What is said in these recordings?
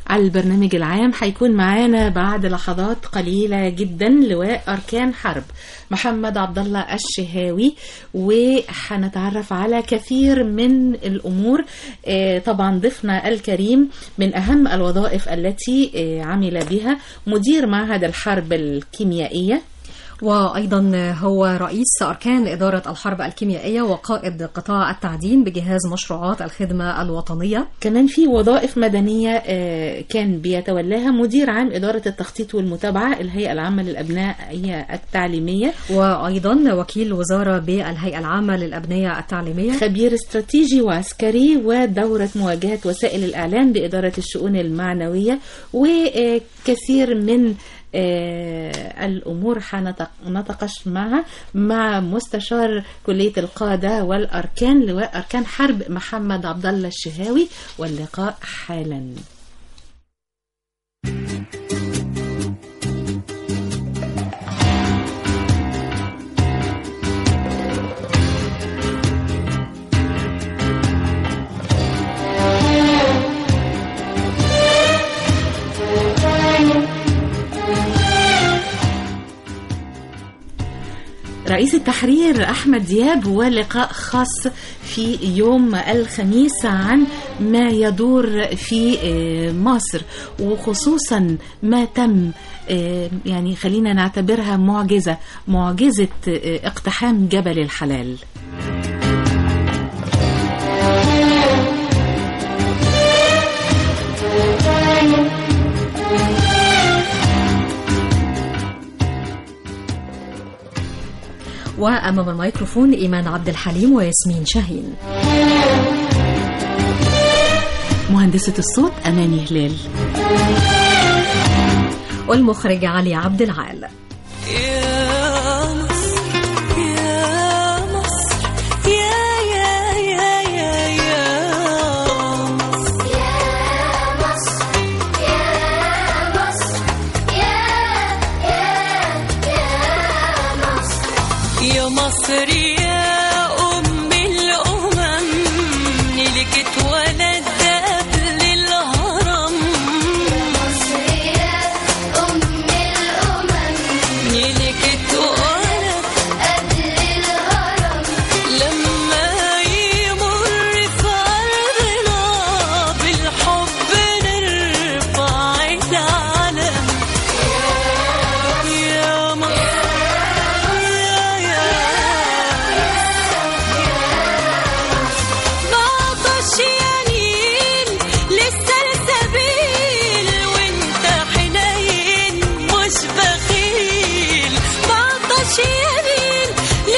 على البرنامج العام هيكون معانا بعد لحظات قليلة جدا لواء أركان حرب محمد عبد الله الشهاوي وهنتعرف على كثير من الأمور آه، طبعا ضيفنا الكريم من أهم الوظائف التي آه، عمل بها مدير معهد الحرب الكيميائية وأيضا هو رئيس أركان إدارة الحرب الكيميائية وقائد قطاع التعدين بجهاز مشروعات الخدمة الوطنية كمان في وظائف مدنية آه، كان بيتولاها مدير عام إدارة التخطيط والمتابعة الهيئة العامة للأبنائية التعليمية وأيضا وكيل وزارة بالهيئة العامة للأبنية التعليمية خبير استراتيجي وعسكري ودورة مواجهة وسائل الإعلام بإدارة الشؤون المعنوية وكثير من آه، الأمور هنتناقش معها مع مستشار كلية القادة والأركان لواء أركان حرب محمد عبد الله الشهاوي واللقاء حالا رئيس التحرير أحمد دياب ولقاء خاص في يوم الخميس عن ما يدور في آه، مصر وخصوصا ما تم آه، يعني خلينا نعتبرها معجزة معجزة آه، اقتحام جبل الحلال وأمام الميكروفون إيمان عبد الحليم وياسمين شاهين مهندسة الصوت أماني هلال والمخرج علي عبد العال يا مصر يا مصر يا يا يا يا يا مصر يا مصر يا أم الأمم نلك اتولد قبل الهرم نلك اتولد لما يمر في أرضنا بالحب نرفع العلم يا مصر يا يا بعطش يمين للسلسبيل وانت حنين مش بخيل بعطش يمين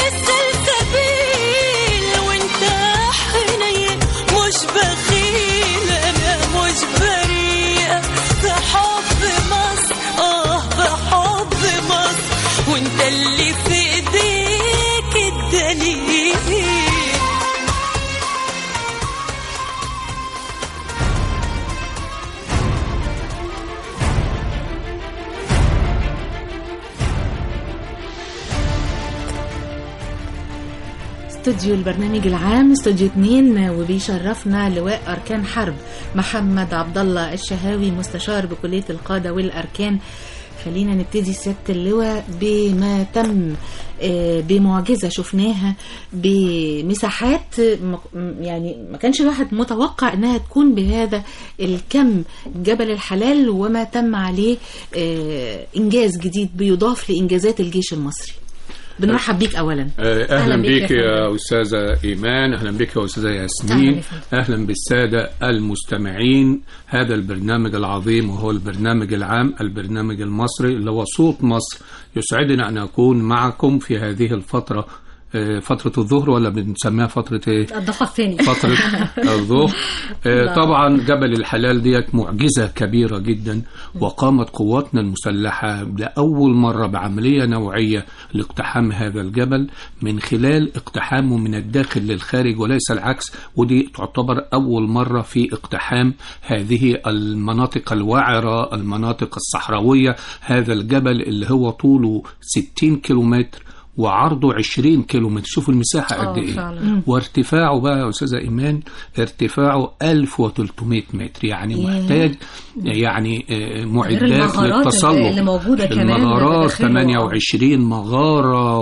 للسلسبيل وانت حنين مش بخيل انا مش بريئة بحب مصر اه بحب مصر وانت اللي في ايديك الدليل استوديو البرنامج العام استوديو 2 وبيشرفنا لواء اركان حرب محمد عبد الله الشهاوي مستشار بكليه القاده والاركان خلينا نبتدي سياده اللواء بما تم آه، بمعجزه شفناها بمساحات م- يعني ما كانش الواحد متوقع انها تكون بهذا الكم جبل الحلال وما تم عليه آه، انجاز جديد بيضاف لانجازات الجيش المصري بنرحب بيك اولا آه، أهلاً اهلا بك بك يا يا استاذه ايمان اهلا بك يا استاذه أهلاً ياسمين يا فندم. اهلا بالساده المستمعين هذا البرنامج العظيم وهو البرنامج العام البرنامج المصري اللي هو صوت مصر يسعدنا ان اكون معكم في هذه الفتره آه، فتره الظهر ولا بنسميها فتره ايه الضفة الثاني فترة الظهر آه، لا. طبعا جبل الحلال ديت معجزة كبيرة جدا وقامت قواتنا المسلحة لأول مرة بعملية نوعية لاقتحام هذا الجبل من خلال اقتحامه من الداخل للخارج وليس العكس ودي تعتبر أول مرة في اقتحام هذه المناطق الوعرة المناطق الصحراوية هذا الجبل اللي هو طوله 60 كيلومتر وعرضه 20 كيلو متر شوفوا المساحة آه، قد ايه فعلا. وارتفاعه بقى يا استاذه ايمان ارتفاعه 1300 متر يعني ياه. محتاج يعني آه، معدات المغارات للتسلق اللي موجودة كمان المغارات بداخله. 28 مغارة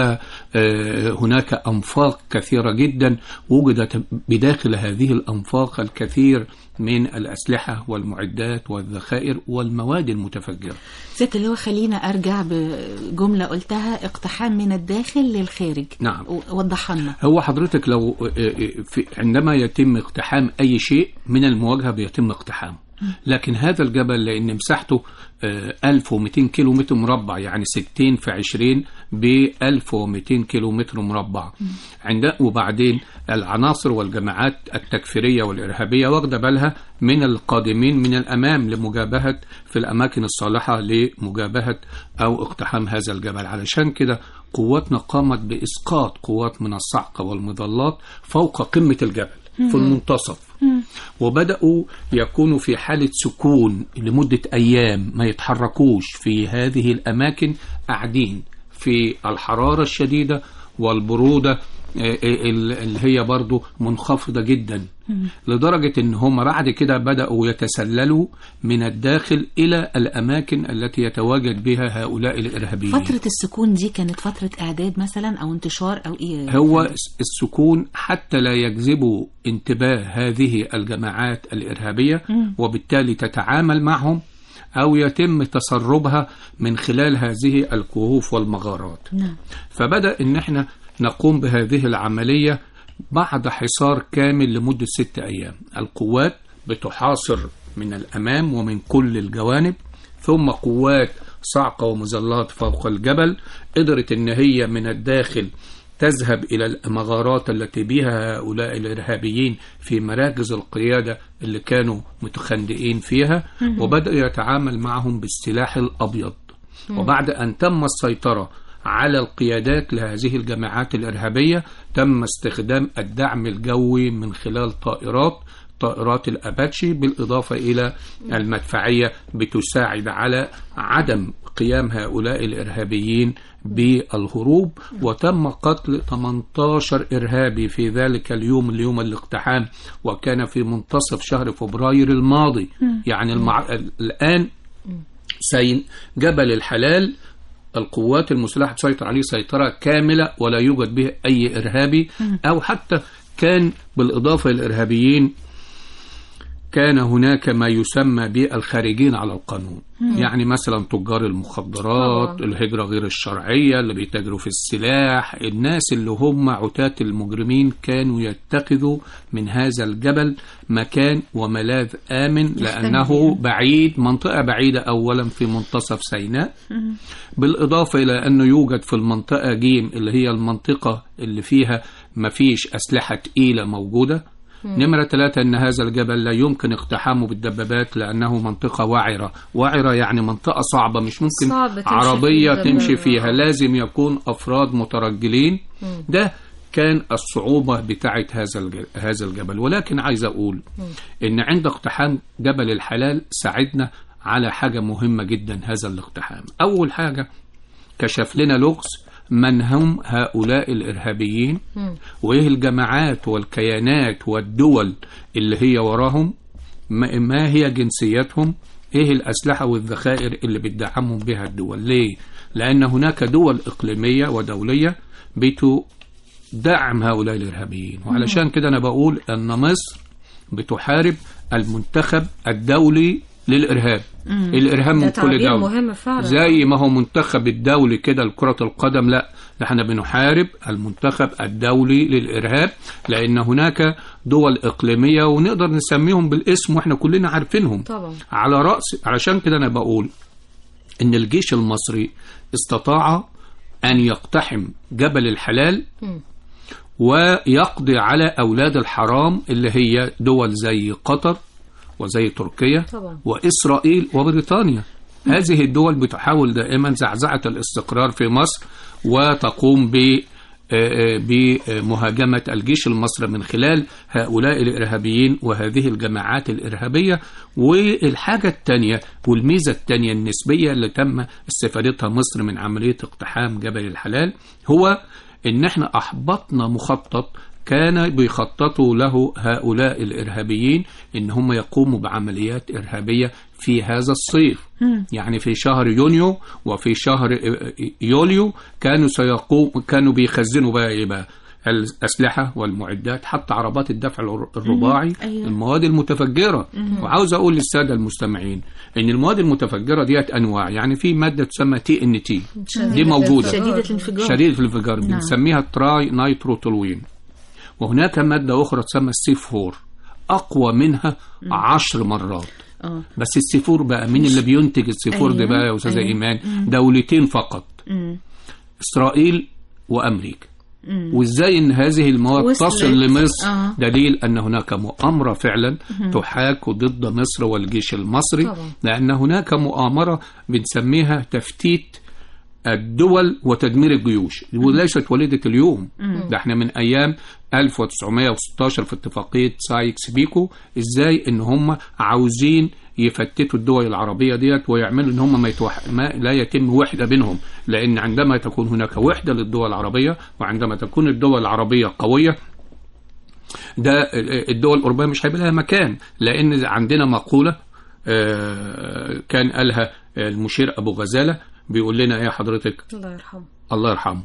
وهناك أنفاق كثيرة جدا وجدت بداخل هذه الأنفاق الكثير من الأسلحة والمعدات والذخائر والمواد المتفجرة ست اللي هو خلينا ارجع بجمله قلتها اقتحام من الداخل للخارج نعم. و- وضحها لنا هو حضرتك لو في عندما يتم اقتحام أي شيء من المواجهة بيتم اقتحامه لكن هذا الجبل لأن مساحته آه، 1200 كيلو متر مربع يعني 60 في 20 ب 1200 كيلو متر مربع عند وبعدين العناصر والجماعات التكفيرية والإرهابية واخدة بالها من القادمين من الأمام لمجابهة في الأماكن الصالحة لمجابهة أو اقتحام هذا الجبل علشان كده قواتنا قامت بإسقاط قوات من الصعقة والمظلات فوق قمة الجبل في المنتصف وبدأوا يكونوا في حالة سكون لمدة أيام ما يتحركوش في هذه الأماكن قاعدين في الحرارة الشديدة والبرودة آه، آه، اللي هي برضو منخفضة جدا لدرجة ان هم بعد كده بدأوا يتسللوا من الداخل إلى الأماكن التي يتواجد بها هؤلاء الإرهابيين فتره السكون دي كانت فتره اعداد مثلا او انتشار او ايه هو السكون حتى لا يجذبوا انتباه هذه الجماعات الإرهابية وبالتالي تتعامل معهم أو يتم تسربها من خلال هذه الكهوف والمغارات نعم فبدأ إن احنا نقوم بهذه العملية بعد حصار كامل لمدة ست أيام القوات بتحاصر من الأمام ومن كل الجوانب ثم قوات صعقة ومظلات فوق الجبل قدرت إن هي من الداخل تذهب إلى المغارات التي بها هؤلاء الإرهابيين في مراكز القيادة اللي كانوا متخندئين فيها وبدأ يتعامل معهم بالسلاح الأبيض وبعد أن تم السيطرة على القيادات لهذه الجماعات الإرهابية تم استخدام الدعم الجوي من خلال طائرات طائرات الأباتشي بالإضافة إلى المدفعية بتساعد على عدم قيام هؤلاء الإرهابيين بالهروب وتم قتل 18 إرهابي في ذلك اليوم اليوم الاقتحام وكان في منتصف شهر فبراير الماضي يعني المع... الآن سين جبل الحلال القوات المسلحة تسيطر عليه سيطرة كاملة ولا يوجد به أي إرهابي أو حتى كان بالإضافة للإرهابيين كان هناك ما يسمى بالخارجين على القانون يعني مثلا تجار المخدرات طبعاً. الهجرة غير الشرعية اللي بيتاجروا في السلاح الناس اللي هم عتاة المجرمين كانوا يتخذوا من هذا الجبل مكان وملاذ آمن لأنه بعيد منطقة بعيدة أولا في منتصف سيناء بالإضافة إلى أنه يوجد في المنطقة جيم اللي هي المنطقة اللي فيها مفيش أسلحة تقيلة موجودة نمرة ثلاثة أن هذا الجبل لا يمكن اقتحامه بالدبابات لأنه منطقة وعرة وعرة يعني منطقة صعبة مش ممكن صعب تمشي عربية فيها تمشي بالدبابة. فيها لازم يكون أفراد مترجلين ده كان الصعوبة بتاعت هذا الج- هذا الجبل ولكن عايز أقول إن عند اقتحام جبل الحلال ساعدنا على حاجة مهمة جدا هذا الاقتحام أول حاجة كشف لنا لغز من هم هؤلاء الإرهابيين وإيه الجماعات والكيانات والدول اللي هي وراهم ما ما هي جنسياتهم إيه الأسلحة والذخائر اللي بتدعمهم بها الدول ليه؟ لأن هناك دول إقليمية ودولية بتدعم هؤلاء الإرهابيين وعلشان كده أنا بقول أن مصر بتحارب المنتخب الدولي للإرهاب الإرهاب ده من كل تعبير دولة مهم فعلا زي ما هو منتخب الدولي كده لكرة القدم لا ده احنا بنحارب المنتخب الدولي للإرهاب لأن هناك دول إقليمية ونقدر نسميهم بالاسم واحنا كلنا عارفينهم طبعا على رأس علشان كده أنا بقول إن الجيش المصري استطاع أن يقتحم جبل الحلال ويقضي على أولاد الحرام اللي هي دول زي قطر وزي تركيا طبعا. وإسرائيل وبريطانيا هذه الدول بتحاول دائما زعزعة الاستقرار في مصر وتقوم ب آه، بمهاجمة الجيش المصري من خلال هؤلاء الإرهابيين وهذه الجماعات الإرهابية والحاجة الثانية والميزة الثانية النسبية اللي تم استفادتها مصر من عملية اقتحام جبل الحلال هو إن احنا أحبطنا مخطط كان بيخططوا له هؤلاء الإرهابيين إن هم يقوموا بعمليات إرهابية في هذا الصيف يعني في شهر يونيو وفي شهر يوليو كانوا سيقوم كانوا بيخزنوا بقى إيه بقى الأسلحة والمعدات حتى عربات الدفع الر- الرباعي أيوة. المواد المتفجرة وعاوز أقول للسادة المستمعين إن المواد المتفجرة ديت أنواع يعني في مادة تسمى تي إن تي دي موجودة شديدة الانفجار شديدة الانفجار نعم. بنسميها تراي نايتروتولوين وهناك مادة أخرى تسمى السي 4 أقوى منها عشر مرات اه بس السي 4 بقى مين اللي بينتج السي 4 ده أيوة. بقى يا أستاذة أيوة. إيمان دولتين فقط مم. إسرائيل وأمريكا مم. وازاي ان هذه المواد وصلت. تصل لمصر آه. دليل ان هناك مؤامره فعلا تحاك ضد مصر والجيش المصري طبعا. لان هناك مؤامره بنسميها تفتيت الدول وتدمير الجيوش وليست وليدة اليوم ده احنا من ايام 1916 في اتفاقية سايكس بيكو ازاي ان هم عاوزين يفتتوا الدول العربية ديت ويعملوا ان هم ما, يتوح... ما لا يتم وحدة بينهم لان عندما تكون هناك وحدة للدول العربية وعندما تكون الدول العربية قوية ده الدول الأوروبية مش هيبقى لها مكان لأن عندنا مقولة آه، كان قالها المشير أبو غزالة بيقول لنا إيه حضرتك الله يرحمه الله يرحمه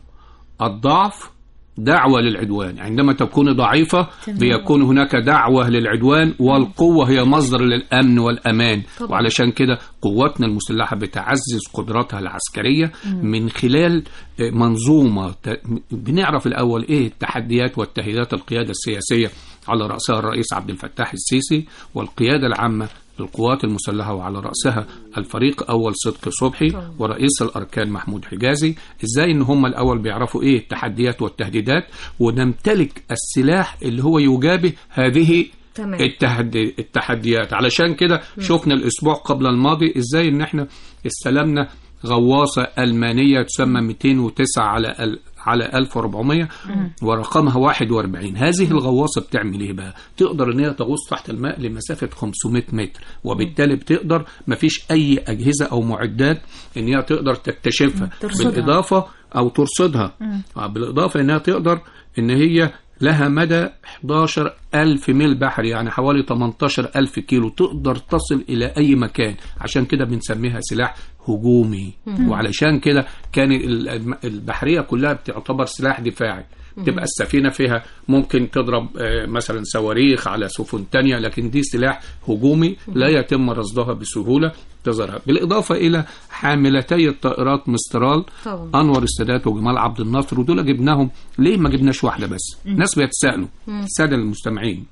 الضعف دعوة للعدوان عندما تكون ضعيفة تمام. بيكون هناك دعوة للعدوان والقوة هي مصدر للأمن والأمان طبعا. وعلشان كده قواتنا المسلحة بتعزز قدراتها العسكرية من خلال آه، منظومة ت- بنعرف الأول إيه التحديات والتهديدات القيادة السياسية على رأسها الرئيس عبد الفتاح السيسي والقيادة العامة للقوات المسلحة وعلى رأسها الفريق أول صدقي صبحي طبعا. ورئيس الأركان محمود حجازي إزاي إن هم الأول بيعرفوا إيه التحديات والتهديدات ونمتلك السلاح اللي هو يجابه هذه تمام. التحدي التحديات علشان كده شفنا الأسبوع قبل الماضي إزاي إن إحنا استلمنا غواصة ألمانية تسمى 209 على ال على 1400 ورقمها 41 هذه الغواصة بتعمل ايه بقى تقدر ان هي تغوص تحت الماء لمسافة 500 متر وبالتالي بتقدر مفيش اي اجهزة او معدات ان هي تقدر تكتشفها ترصدها. بالاضافة او ترصدها آه، بالاضافة انها تقدر ان هي لها مدى 11 ألف ميل بحري يعني حوالي 18 ألف كيلو تقدر تصل إلى أي مكان عشان كده بنسميها سلاح هجومي وعلشان كده كان ال- البحرية كلها بتعتبر سلاح دفاعي تبقى السفينة فيها ممكن تضرب آه، مثلا صواريخ على سفن تانية لكن دي سلاح هجومي لا يتم رصدها بسهولة تظهرها بالإضافة إلى حاملتي الطائرات مسترال طبعا. انور السادات وجمال عبد الناصر ودول جبناهم ليه ما جبناش واحده بس الناس بيتسالوا الساده المستمعين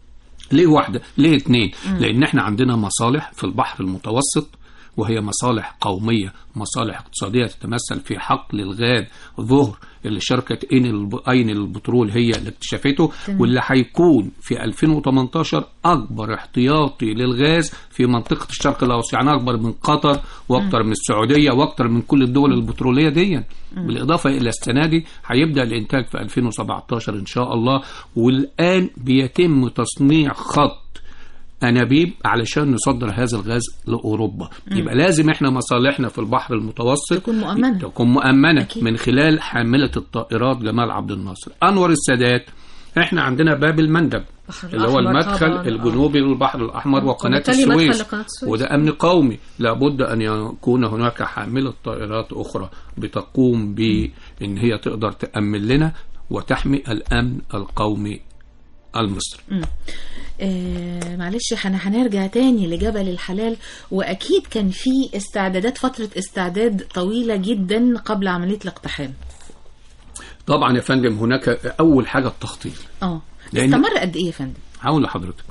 ليه واحده ليه اتنين لان احنا عندنا مصالح في البحر المتوسط وهي مصالح قوميه مصالح اقتصاديه تتمثل في حقل الغاز ظهر اللي شركه اين الب... اين البترول هي اللي اكتشفته واللي هيكون في 2018 اكبر احتياطي للغاز في منطقه الشرق الاوسط يعني اكبر من قطر واكتر من السعوديه واكتر من كل الدول البتروليه دي بالاضافه الى السنه دي هيبدا الانتاج في 2017 ان شاء الله والان بيتم تصنيع خط انابيب علشان نصدر هذا الغاز لاوروبا يبقى لازم احنا مصالحنا في البحر المتوسط تكون مؤمنة. تكون مؤمنه أكيد. من خلال حامله الطائرات جمال عبد الناصر انور السادات احنا عندنا باب المندب البحر اللي هو الأحمر المدخل طبعاً، آه. الجنوبي للبحر الاحمر وقناه وبالتالي مدخل السويس لقناة السويس. وده امن قومي لابد ان يكون هناك حامله طائرات اخرى بتقوم بان هي تقدر تامن لنا وتحمي الامن القومي المصري آه معلش احنا هنرجع تاني لجبل الحلال واكيد كان في استعدادات فترة استعداد طويلة جدا قبل عملية الاقتحام طبعا يا فندم هناك اول حاجه التخطيط اه لأن- استمر قد ايه يا فندم هقول لحضرتك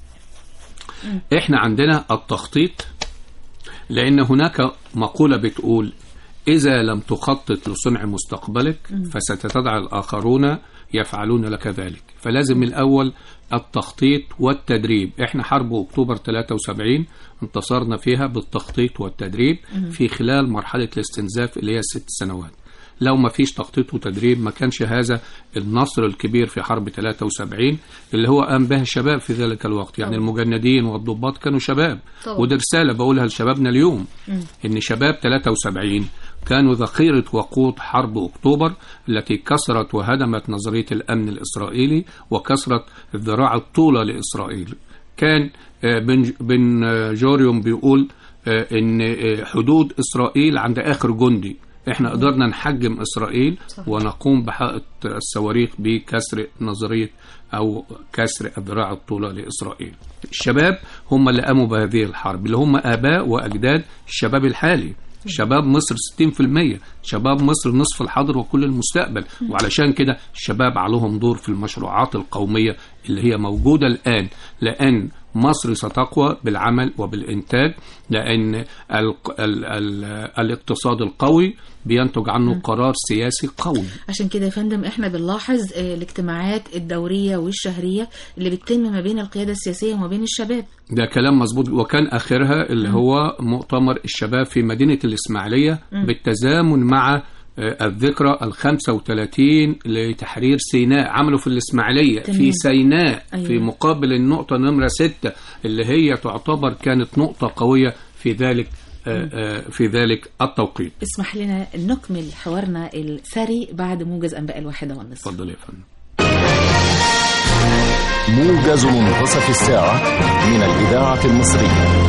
احنا عندنا التخطيط لان هناك مقولة بتقول اذا لم تخطط لصنع مستقبلك فستتدع الاخرون يفعلون لك ذلك فلازم الاول التخطيط والتدريب احنا حرب اكتوبر 73 انتصرنا فيها بالتخطيط والتدريب في خلال مرحلة الاستنزاف اللي هي ست سنوات لو ما فيش تخطيط وتدريب ما كانش هذا النصر الكبير في حرب 73 اللي هو قام به الشباب في ذلك الوقت يعني طبعا. المجندين والضباط كانوا شباب طبعا. وده رسالة بقولها لشبابنا اليوم ان شباب 73 كانوا ذخيرة وقود حرب أكتوبر التي كسرت وهدمت نظرية الأمن الإسرائيلي وكسرت الذراع الطولة لإسرائيل كان آه، بن بن آه، جوريوم بيقول آه، ان آه، حدود اسرائيل عند اخر جندي احنا قدرنا نحجم اسرائيل صح. ونقوم بحائط الصواريخ بكسر نظريه او كسر الذراع الطولى لاسرائيل الشباب هم اللي قاموا بهذه الحرب اللي هم اباء واجداد الشباب الحالي شباب مصر 60% شباب مصر نصف الحاضر وكل المستقبل وعلشان كده الشباب عليهم دور في المشروعات القومية اللي هي موجودة الآن لأن مصر ستقوى بالعمل وبالإنتاج لأن ال ال ال الاقتصاد القوي بينتج عنه قرار سياسي قوي عشان كده يا فندم احنا بنلاحظ آه، الاجتماعات الدورية والشهرية اللي بتتم ما بين القيادة السياسية وما بين الشباب ده كلام مظبوط وكان اخرها اللي هو مؤتمر الشباب في مدينه الاسماعيليه بالتزامن مع آه، الذكرى ال 35 لتحرير سيناء عملوا في الاسماعيليه تمام. في سيناء أيوة. في مقابل النقطه نمره 6 اللي هي تعتبر كانت نقطه قويه في ذلك آه، آه، في ذلك التوقيت اسمح لنا نكمل حوارنا الثري بعد موجز أنباء الواحدة والنصف اتفضل يا فندم موجز منتصف الساعة من الإذاعة المصرية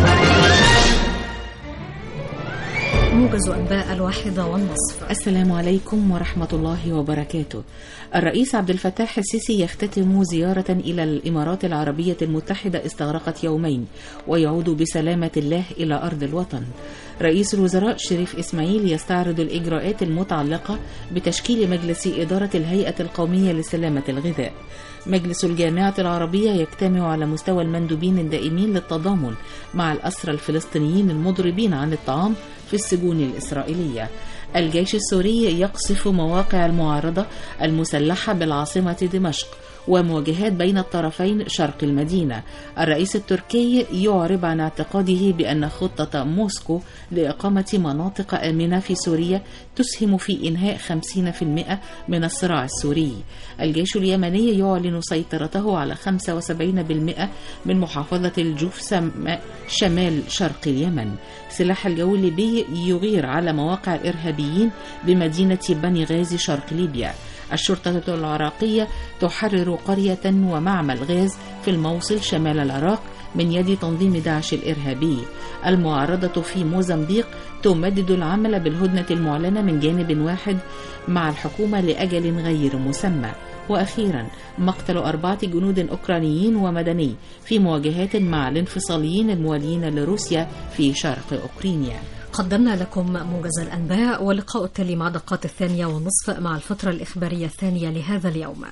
موجز أنباء الواحدة والنصف السلام عليكم ورحمة الله وبركاته. الرئيس عبد الفتاح السيسي يختتم زيارة إلى الإمارات العربية المتحدة استغرقت يومين ويعود بسلامة الله إلى أرض الوطن. رئيس الوزراء شريف إسماعيل يستعرض الإجراءات المتعلقة بتشكيل مجلس إدارة الهيئة القومية لسلامة الغذاء. مجلس الجامعة العربية يجتمع على مستوى المندوبين الدائمين للتضامن مع الأسرى الفلسطينيين المضربين عن الطعام في السجون الإسرائيلية الجيش السوري يقصف مواقع المعارضة المسلحة بالعاصمة دمشق ومواجهات بين الطرفين شرق المدينة الرئيس التركي يعرب عن اعتقاده بأن خطة موسكو لإقامة مناطق آمنة في سوريا تسهم في إنهاء 50% من الصراع السوري الجيش اليمني يعلن سيطرته على 75% من محافظة الجوف سم- شمال شرق اليمن سلاح الجو الليبي يغير على مواقع الإرهابيين بمدينة بني غازي شرق ليبيا الشرطة العراقية تحرر قرية ومعمل غاز في الموصل شمال العراق من يد تنظيم داعش الإرهابي المعارضة في موزمبيق تمدد العمل بالهدنة المعلنة من جانب واحد مع الحكومة لأجل غير مسمى وأخيرا مقتل أربعة جنود أوكرانيين ومدني في مواجهات مع الانفصاليين الموالين لروسيا في شرق أوكرانيا قدمنا لكم موجز الأنباء واللقاء التالي مع دقات الثانية والنصف مع الفترة الإخبارية الثانية لهذا اليوم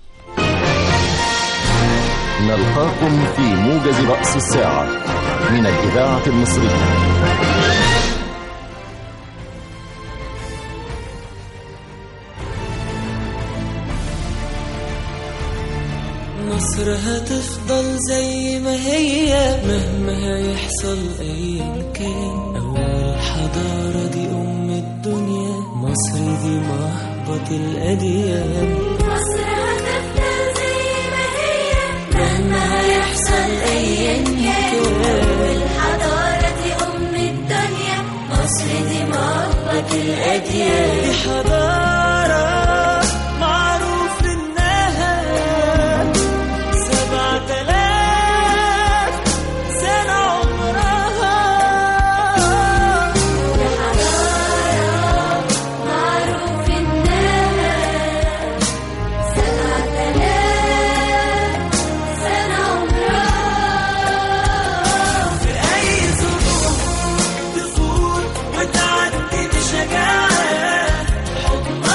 نلقاكم في موجز رأس الساعة من الإذاعة المصرية مصر هتفضل زي ما هي مهما هيحصل ايا كان اول حضارة دي ام الدنيا مصر دي مهبط الاديان مصر هتفضل زي ما هي مهما هيحصل ايا كان الحضارة دي ام الدنيا مصر دي مهبط الاديان دي حضارة معروف انها سبعة آلاف سنة عمرها معروف انها سبعة آلاف سنة عمرها في أي ظروف تفوت وتعدي بشجاعة حضنها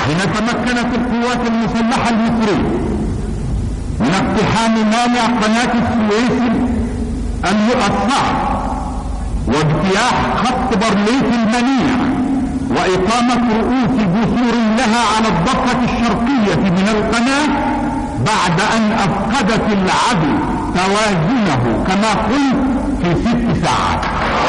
حين تمكنت القوات المسلحة المصرية من اقتحام مانع قناة السويس الصعب واجتياح خط برليف المنيع وإقامة رؤوس جسور لها على الضفة الشرقية من القناة بعد أن أفقدت العدو توازنه كما قلت في ست ساعات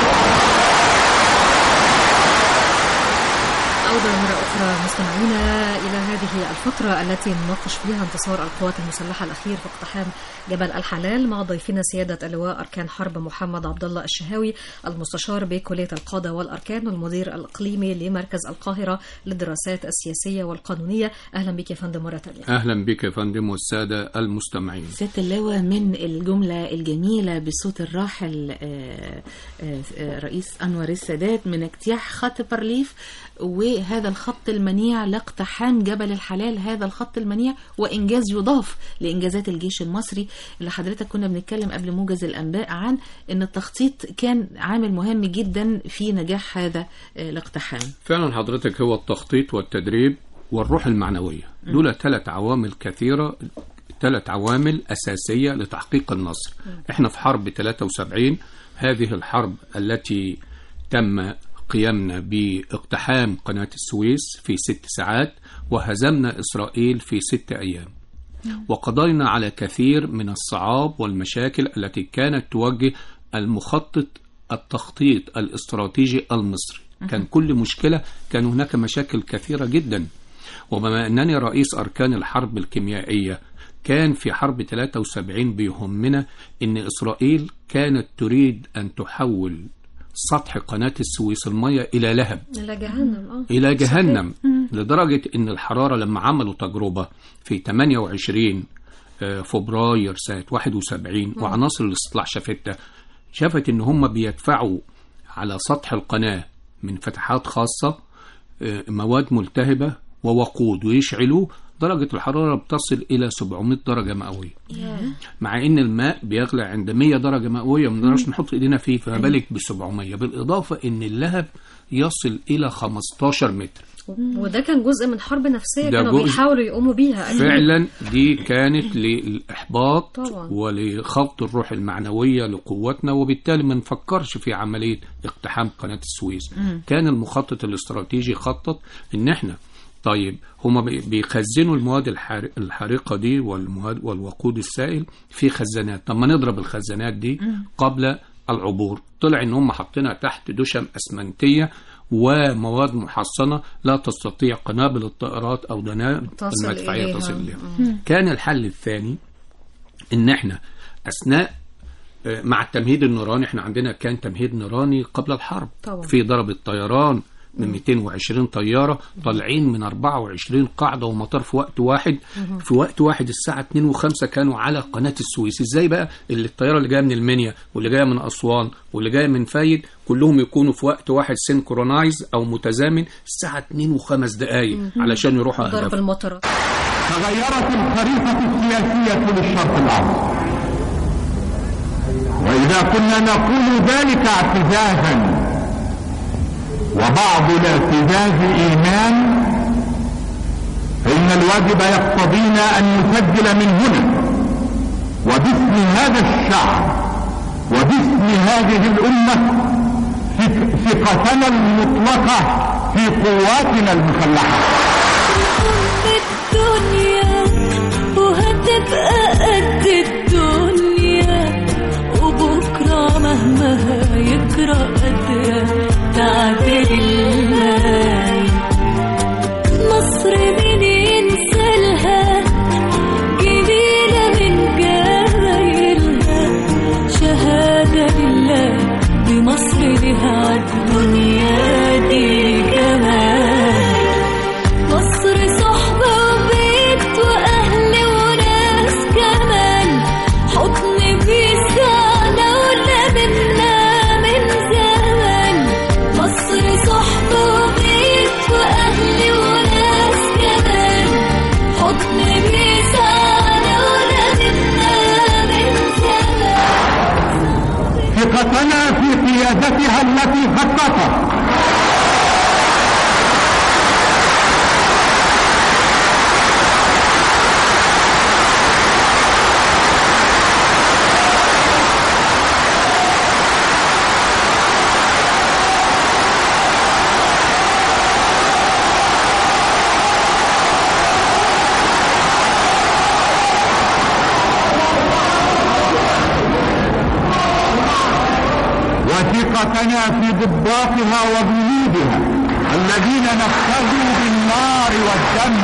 عودة مرة أخرى مستمعينا إلى هذه الفترة التي نناقش فيها انتصار القوات المسلحة الأخير في اقتحام جبل الحلال مع ضيفنا سيادة اللواء أركان حرب محمد عبد الله الشهاوي المستشار بكلية القادة والأركان والمدير الإقليمي لمركز القاهرة للدراسات السياسية والقانونية أهلا بك يا فندم مرة ثانية أهلا بك يا فندم والسادة المستمعين سيادة اللواء من الجملة الجميلة بصوت الراحل آه، آه، آه، رئيس أنور السادات من اجتياح خط بارليف وهذا الخط المنيع لاقتحام جبل الحلال هذا الخط المنيع وإنجاز يضاف لإنجازات الجيش المصري اللي حضرتك كنا بنتكلم قبل موجز الأنباء عن أن التخطيط كان عامل مهم جدا في نجاح هذا آه، الاقتحام فعلا حضرتك هو التخطيط والتدريب والروح المعنوية دول ثلاث عوامل كثيرة ثلاث عوامل أساسية لتحقيق النصر احنا في حرب 73 هذه الحرب التي تم قيامنا باقتحام قناة السويس في ست ساعات وهزمنا إسرائيل في ست أيام وقضينا على كثير من الصعاب والمشاكل التي كانت توجه المخطط التخطيط الاستراتيجي المصري كان كل مشكلة كان هناك مشاكل كثيرة جدا وبما أنني رئيس أركان الحرب الكيميائية كان في حرب 73 بيهمنا أن إسرائيل كانت تريد أن تحول سطح قناة السويس المية إلى لهب إلى جهنم اه إلى جهنم لدرجة أن الحرارة لما عملوا تجربة في 28 آه، فبراير سنة 71 وعناصر الاستطلاع شافتها شافت أن هم بيدفعوا على سطح القناة من فتحات خاصة آه، مواد ملتهبة ووقود ويشعلوه درجة الحرارة بتصل إلى 700 درجة مئوية مع ان الماء بيغلى عند 100 درجه مئويه ما نقدرش نحط ايدينا فيه فما بالك ب 700 بالاضافه ان اللهب يصل الى 15 متر وده كان جزء من حرب نفسية ده كانوا جزء- بيحاولوا يقوموا بيها أكيد. فعلا دي كانت للاحباط طبعا. ولخفض الروح المعنويه لقوتنا وبالتالي ما نفكرش في عمليه اقتحام قناه السويس كان المخطط الاستراتيجي خطط ان احنا طيب هما بي- بيخزنوا المواد الحار- الحارقه دي والمواد والوقود السائل في خزانات طب ما نضرب الخزانات دي قبل العبور طلع ان هم حاطينها تحت دشم اسمنتيه ومواد محصنه لا تستطيع قنابل الطائرات او دنابل تصل المدفعيه إليها. تصل اليها كان الحل الثاني ان احنا اثناء آه، مع التمهيد النيراني احنا عندنا كان تمهيد نيراني قبل الحرب طبعا. في ضرب الطيران من 220 طياره طالعين من 24 قاعده ومطار في وقت واحد في وقت واحد الساعه 2 و5 كانوا على قناه السويس ازاي بقى اللي الطياره اللي جايه من المنيا واللي جايه من اسوان واللي جايه من فايد كلهم يكونوا في وقت واحد سينكرونايز او متزامن الساعه 2 و5 دقائق علشان يروحوا ضرب أهدافهم. المطرات تغيرت الخريطة السياسية للشرق الأوسط وإذا كنا نقول ذلك اعتزازا وبعض الاعتزاز إيمان فإن الواجب يقتضينا أن نسجل من هنا وباسم هذا الشعب وباسم هذه الأمة ثق- ثقتنا المطلقة في قواتنا المسلحة الدنيا وهتبقى قد الدنيا وبكرة مهما هيجرى قادرة تعدل الماي مصر مين ينسالها جميلة من جمايلها شهادة لله بمصر لها الدنيا دي جمال مصر صحبة وبيت ثقتنا في ضباطها وجنودها الذين نفذوا بالنار والدم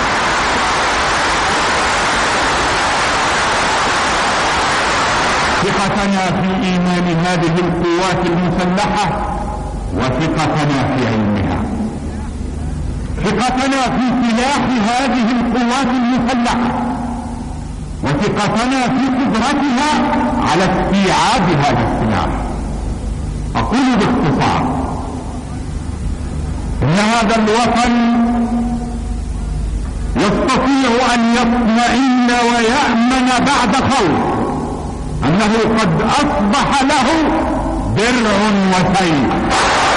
ثقتنا في ايمان هذه القوات المسلحه وثقتنا في علمها ثقتنا في سلاح هذه القوات المسلحه وثقتنا في قدرتها على استيعاب هذا السلاح اقول باختصار ان هذا الوطن يستطيع ان يطمئن ويامن بعد خوف انه قد اصبح له درع وسيف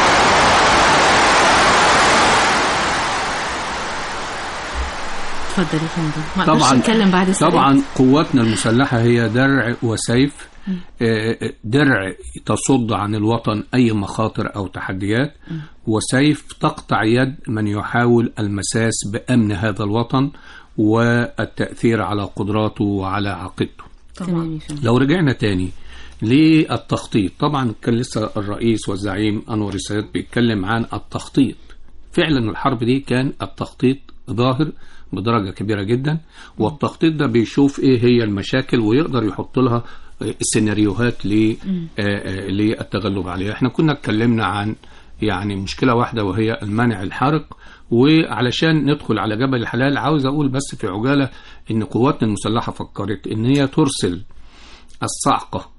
اتفضل يا فندم ما اقدرش طبعا نتكلم بعد السؤال. طبعا قواتنا المسلحه هي درع وسيف آه، درع تصد عن الوطن اي مخاطر او تحديات وسيف تقطع يد من يحاول المساس بامن هذا الوطن والتاثير على قدراته وعلى عقيدته تمام يا فندم لو رجعنا تاني للتخطيط طبعا كان لسه الرئيس والزعيم انور السادات بيتكلم عن التخطيط فعلا الحرب دي كان التخطيط ظاهر بدرجة كبيرة جدا والتخطيط ده بيشوف ايه هي المشاكل ويقدر يحط لها آه، سيناريوهات ل- آه، آه، للتغلب عليها احنا كنا اتكلمنا عن يعني مشكلة واحدة وهي المنع الحرق وعلشان ندخل على جبل الحلال عاوز اقول بس في عجالة ان قواتنا المسلحة فكرت ان هي ترسل الصعقة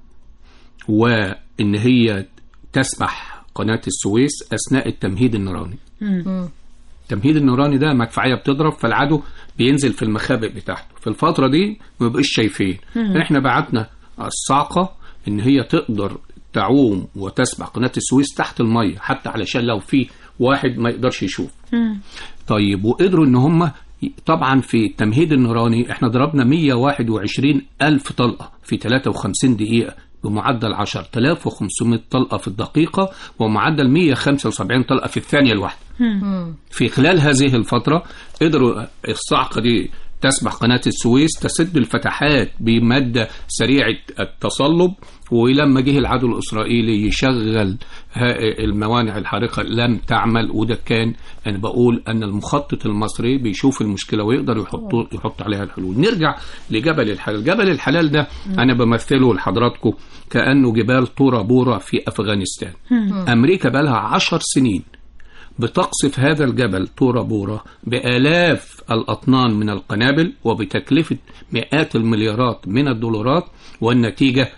وإن هي تسمح قناة السويس أثناء التمهيد النيراني التمهيد النيراني ده مدفعية بتضرب فالعدو بينزل في المخابئ بتاعته في الفترة دي ما بقاش شايفين احنا بعتنا الصعقة ان هي تقدر تعوم وتسبح قناة السويس تحت المية حتى علشان لو في واحد ما يقدرش يشوف طيب وقدروا ان هم طبعا في التمهيد النيراني احنا ضربنا 121 ألف طلقة في 53 دقيقة بمعدل 10500 طلقة في الدقيقة ومعدل 175 طلقة في الثانية الواحدة في خلال هذه الفترة قدروا الصعقة دي تسبح قناة السويس تسد الفتحات بمادة سريعة التصلب ولما جه العدو الإسرائيلي يشغل ها- الموانع الحارقة لم تعمل وده كان أنا بقول أن المخطط المصري بيشوف المشكلة ويقدر يحط يحط عليها الحلول نرجع لجبل الحلال جبل الحلال ده أنا بمثله لحضراتكم كأنه جبال طورا بورا في أفغانستان أمريكا بقالها عشر سنين بتقصف هذا الجبل طورا بورا بآلاف الأطنان من القنابل وبتكلفة مئات المليارات من الدولارات والنتيجة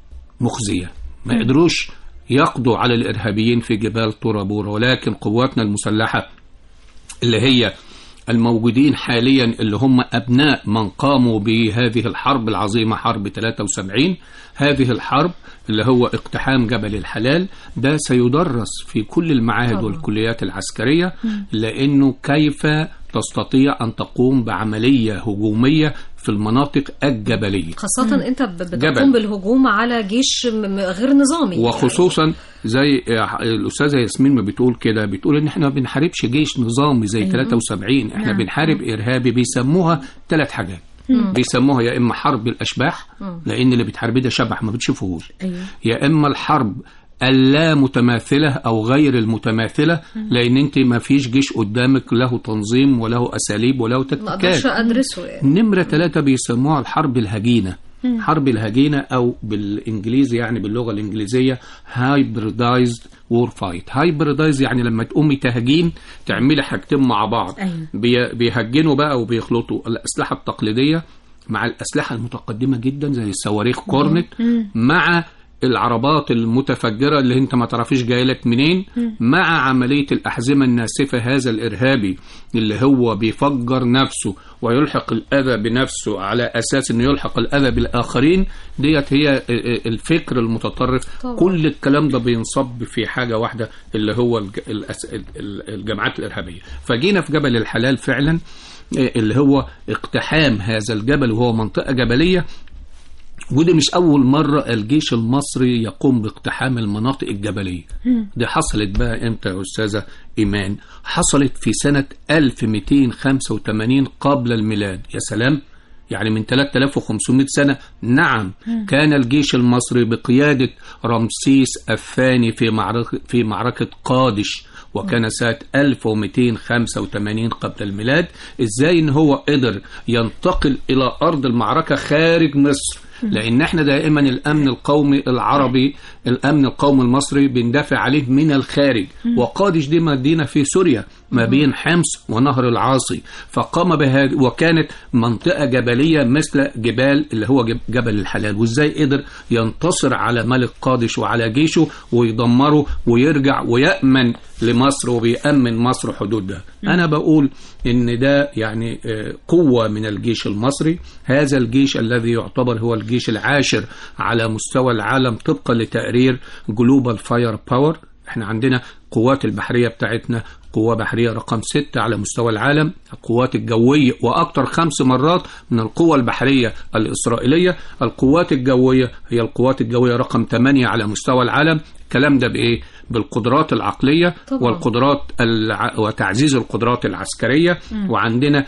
مخزية ما قدروش يقضوا على الإرهابيين في جبال طورا بورا ولكن قواتنا المسلحة اللي هي الموجودين حاليا اللي هم أبناء من قاموا بهذه الحرب العظيمة حرب 73 هذه الحرب اللي هو اقتحام جبل الحلال ده سيدرس في كل المعاهد والكليات العسكرية لأنه كيف تستطيع أن تقوم بعملية هجومية في المناطق الجبلية خاصة أنت ب- جبل. بتقوم بالهجوم على جيش م- م- غير نظامي وخصوصا زي الاستاذه ياسمين ما بتقول كده بتقول ان احنا ما بنحاربش جيش نظامي زي 73 احنا نعم. بنحارب ارهابي بيسموها ثلاث حاجات بيسموها يا اما حرب الاشباح لان اللي بتحاربيه ده شبح ما بتشوفوهوش أيوة. يا اما الحرب اللا متماثلة أو غير المتماثلة لأن أنت ما فيش جيش قدامك له تنظيم وله أساليب وله ما تكتيكات أقدرش أدرسه يعني نمرة ثلاثة بيسموها الحرب الهجينة حرب الهجينة أو بالإنجليزي يعني باللغة الإنجليزية hybridized war fight hybridized يعني لما تقومي تهجين تعملي حاجتين مع بعض أيوة. بي- بيهجنوا بقى وبيخلطوا الأسلحة التقليدية مع الأسلحة المتقدمة جدا زي الصواريخ كورنت مع العربات المتفجرة اللي انت ما تعرفيش جايلك منين مع عملية الأحزمة الناسفة هذا الإرهابي اللي هو بيفجر نفسه ويلحق الأذى بنفسه على أساس أنه يلحق الأذى بالآخرين ديت هي الفكر المتطرف طبعا. كل الكلام ده بينصب في حاجة واحدة اللي هو الج- الأس- ال- ال- الجماعات الإرهابية فجينا في جبل الحلال فعلا آه، اللي هو اقتحام هذا الجبل وهو منطقة جبلية ودي مش أول مرة الجيش المصري يقوم باقتحام المناطق الجبلية دي حصلت بقى إمتى يا أستاذة إيمان حصلت في سنة 1285 قبل الميلاد يا سلام يعني من 3500 سنة نعم كان الجيش المصري بقيادة رمسيس الثاني في معركة في معركة قادش وكان سنة 1285 قبل الميلاد ازاي ان هو قدر ينتقل الى ارض المعركة خارج مصر لان احنا دائما الامن القومي العربي الامن القومي المصري بندافع عليه من الخارج وقادش دي مدينة في سوريا ما بين حمص ونهر العاصي فقام بها وكانت منطقة جبلية مثل جبال اللي هو جب- جبل الحلال وازاي قدر ينتصر على ملك قادش وعلى جيشه ويدمره ويرجع ويأمن لمصر وبيأمن مصر حدودها أنا بقول إن ده يعني آه، قوة من الجيش المصري هذا الجيش الذي يعتبر هو الجيش العاشر على مستوى العالم طبقا لتقرير جلوبال فاير باور احنا عندنا قوات البحرية بتاعتنا قوة بحرية رقم ستة على مستوى العالم القوات الجوية وأكثر خمس مرات من القوة البحرية الإسرائيلية القوات الجوية هي القوات الجوية رقم 8 على مستوى العالم الكلام ده بإيه؟ بالقدرات العقلية طبعا. والقدرات الع... وتعزيز القدرات العسكرية وعندنا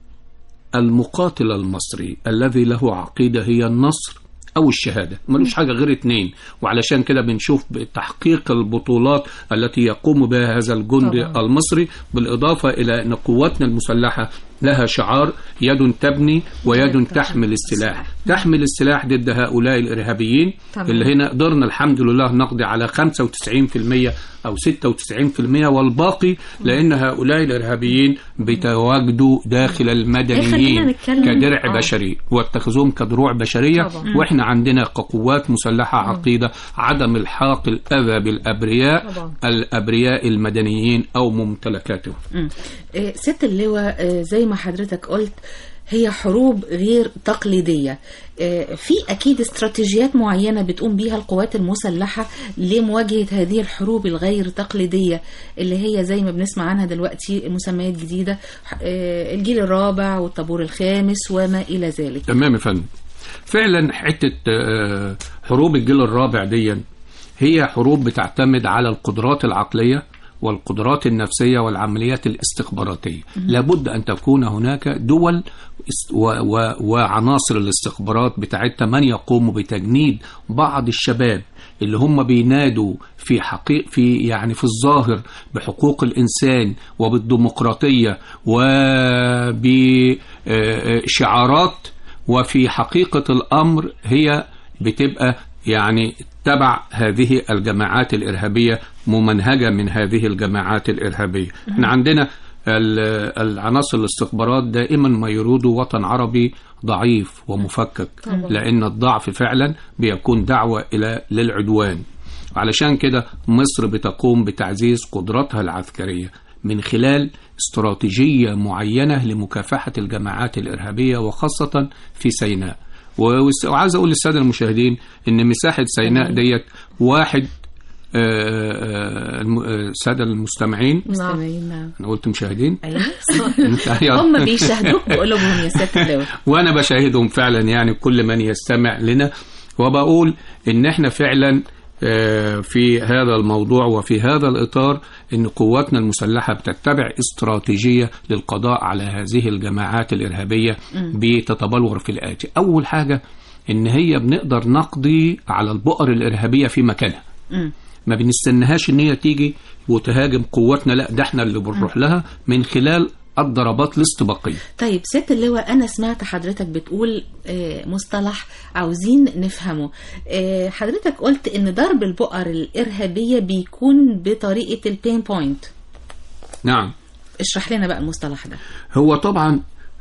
المقاتل المصري الذي له عقيدة هي النصر أو الشهادة ملوش حاجة غير اتنين وعلشان كده بنشوف بتحقيق البطولات التي يقوم بها هذا الجندي طبعا. المصري بالإضافة إلى أن قواتنا المسلحة لها شعار يد تبني ويد تحمل السلاح تحمل السلاح ضد هؤلاء الإرهابيين تمام. اللي هنا قدرنا الحمد لله نقضي على 95% أو 96% والباقي لأن هؤلاء الإرهابيين بيتواجدوا داخل خلينا المدنيين نتكلم- كدرع آه. بشري واتخذوهم كدروع بشرية طبعا. وإحنا عندنا كقوات مسلحة عقيدة عدم الحاق الأذى بالأبرياء طبعا. الأبرياء المدنيين أو ممتلكاتهم مم. آه، ست اللواء آه، زي ما حضرتك قلت هي حروب غير تقليدية آه، في أكيد استراتيجيات معينة بتقوم بيها القوات المسلحة لمواجهة هذه الحروب الغير تقليدية اللي هي زي ما بنسمع عنها دلوقتي مسميات جديدة آه، الجيل الرابع والطابور الخامس وما إلى ذلك تمام يا فندم فعلا حتة آه، حروب الجيل الرابع دي هي حروب بتعتمد على القدرات العقلية والقدرات النفسية والعمليات الاستخباراتية لابد أن تكون هناك دول است- و و وعناصر الاستخبارات بتاعتها من يقوم بتجنيد بعض الشباب اللي هم بينادوا في حقيق في يعني في الظاهر بحقوق الإنسان وبالديمقراطية وبشعارات وفي حقيقة الأمر هي بتبقى يعني تبع هذه الجماعات الإرهابية ممنهجة من هذه الجماعات الإرهابية احنا عندنا ال- العناصر الاستخبارات دائما ما يرودوا وطن عربي ضعيف ومفكك لأن الضعف فعلا بيكون دعوة إلى للعدوان علشان كده مصر بتقوم بتعزيز قدراتها العسكرية من خلال استراتيجية معينة لمكافحة الجماعات الإرهابية وخاصة في سيناء وس- وعايز أقول للسادة المشاهدين إن مساحة سيناء ديت واحد آه، آه، الم- آه، السادة المستمعين نعم مستمعين، نعم. أنا قلت مشاهدين أيوة أنت- هم بيشاهدوك بقلوبهم يا ست اللواء وانا بشاهدهم فعلا يعني كل من يستمع لنا وبقول ان احنا فعلا آه، في هذا الموضوع وفي هذا الاطار ان قواتنا المسلحه بتتبع استراتيجيه للقضاء على هذه الجماعات الارهابيه بتتبلور في الاتي اول حاجه ان هي بنقدر نقضي على البؤر الارهابيه في مكانها مم. ما بنستناهاش ان هي تيجي وتهاجم قواتنا لا ده احنا اللي بنروح لها من خلال الضربات الاستباقيه طيب ست اللواء أنا سمعت حضرتك بتقول آه، مصطلح عاوزين نفهمه آه، حضرتك قلت إن ضرب البؤر الإرهابية بيكون بطريقة البين بوينت نعم اشرح لنا بقى المصطلح ده هو طبعا